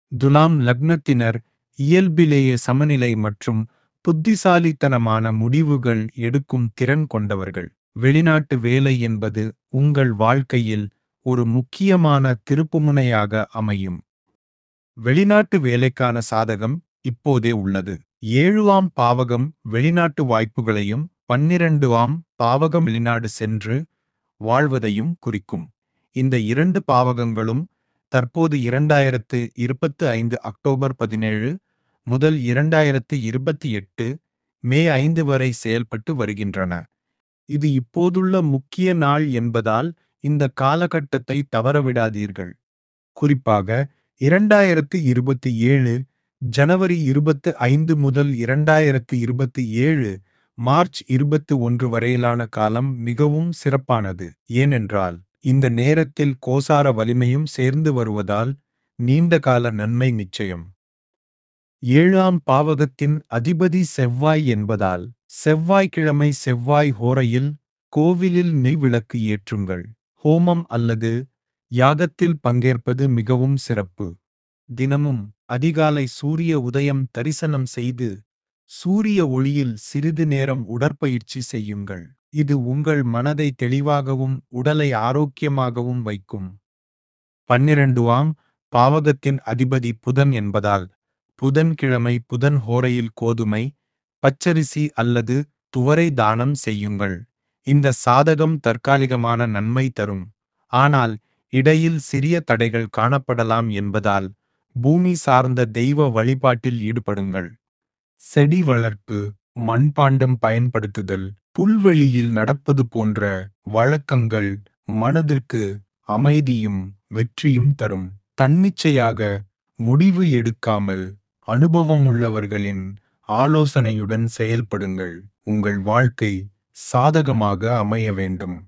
துலாம் லக்னத்தினர் இயல்பிலேயே சமநிலை மற்றும் புத்திசாலித்தனமான முடிவுகள் எடுக்கும் திறன் கொண்டவர்கள் வெளிநாட்டு வேலை என்பது உங்கள் வாழ்க்கையில் ஒரு முக்கியமான திருப்புமுனையாக அமையும் வெளிநாட்டு வேலைக்கான சாதகம் இப்போதே உள்ளது ஏழுவாம் பாவகம் வெளிநாட்டு வாய்ப்புகளையும் பன்னிரண்டுவாம் பாவகம் வெளிநாடு சென்று வாழ்வதையும் குறிக்கும் இந்த இரண்டு பாவகங்களும் தற்போது இரண்டாயிரத்து இருபத்து ஐந்து அக்டோபர் பதினேழு முதல் இரண்டாயிரத்து இருபத்தி எட்டு மே ஐந்து வரை செயல்பட்டு வருகின்றன இது இப்போதுள்ள முக்கிய நாள் என்பதால் இந்த காலகட்டத்தை தவறவிடாதீர்கள் குறிப்பாக இரண்டாயிரத்து இருபத்தி ஏழு ஜனவரி இருபத்து ஐந்து முதல் இரண்டாயிரத்து இருபத்தி ஏழு மார்ச் இருபத்து ஒன்று வரையிலான காலம் மிகவும் சிறப்பானது ஏனென்றால் இந்த நேரத்தில் கோசார வலிமையும் சேர்ந்து வருவதால் நீண்ட கால நன்மை நிச்சயம் ஏழாம் பாவகத்தின் அதிபதி செவ்வாய் என்பதால் செவ்வாய்க்கிழமை செவ்வாய் ஹோரையில் கோவிலில் நெய் விளக்கு ஏற்றுங்கள் ஹோமம் அல்லது யாகத்தில் பங்கேற்பது மிகவும் சிறப்பு தினமும் அதிகாலை சூரிய உதயம் தரிசனம் செய்து சூரிய ஒளியில் சிறிது நேரம் உடற்பயிற்சி செய்யுங்கள் இது உங்கள் மனதை தெளிவாகவும் உடலை ஆரோக்கியமாகவும் வைக்கும் பன்னிரண்டுவாம் பாவகத்தின் அதிபதி புதன் என்பதால் புதன்கிழமை புதன் ஹோரையில் கோதுமை பச்சரிசி அல்லது துவரை தானம் செய்யுங்கள் இந்த சாதகம் தற்காலிகமான நன்மை தரும் ஆனால் இடையில் சிறிய தடைகள் காணப்படலாம் என்பதால் பூமி சார்ந்த தெய்வ வழிபாட்டில் ஈடுபடுங்கள் செடி வளர்ப்பு மண்பாண்டம் பயன்படுத்துதல் புல்வெளியில் நடப்பது போன்ற வழக்கங்கள் மனதிற்கு அமைதியும் வெற்றியும் தரும் தன்னிச்சையாக முடிவு எடுக்காமல் அனுபவம் உள்ளவர்களின் ஆலோசனையுடன் செயல்படுங்கள் உங்கள் வாழ்க்கை சாதகமாக அமைய வேண்டும்